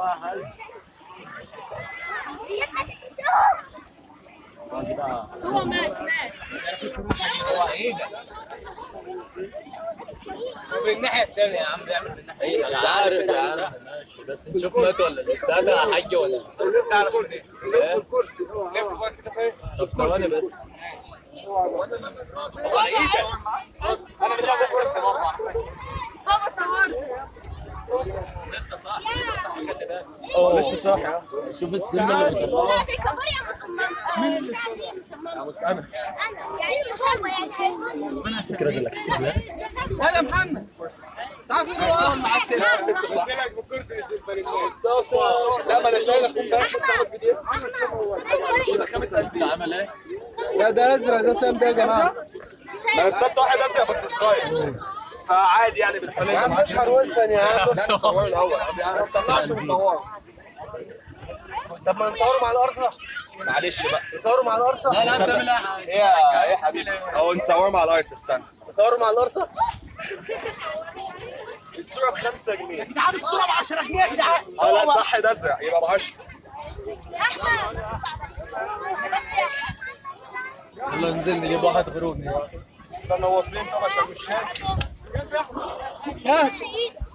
هو مات مات هو ايه ده؟ بالناحية التانية يا عم بيعمل بالناحية مش عارف يا عم ماشي بس نشوف مات ولا لسه ده حي ولا لف على كرسي إيه؟ لف بقى كده فين؟ طب ثواني بس هو ايه ده؟ انا بلعب كرسي مرة بابا صورت لسه صح لسه صح خلي بالك لسه صاحي شوف السن اللي بيطلعه لا دي كبار يا مصمم مين اللي مصمم انا انا يعني مصمم يعني فكرة اللي كسبناه هلا يا محمد تعال في جوه مع السلامه صح لك بالكرسي مش البريمير مصطفى لا ما انا شايل اخوك بقى لسه عامل فيديو كده 5000 لسه عمل ايه؟ لا ده ازرق ده سام ده يا جماعه انا اصطدت واحد ازرق بس صغير فعادي يعني يا بالفلوس عم اشهر ويلسون يا عم لا نصور الاول ما نطلعش ونصور طب ما نصوروا مع القرصه معلش بقى نصوروا مع القرصه لا لا بتعمل ايه حاجة ايه يا ايه يا حبيبي او نصور مع الارس استنى نصوروا مع القرصه الصورة ب 5 جنيه يا جدعان الصوره ب 10 جنيه يا جدعان اه لا صح ده ازرق يبقى ب 10 احمد يلا ننزل نجيب واحد غروب استنى هو فين طب عشان مش شايف ماشي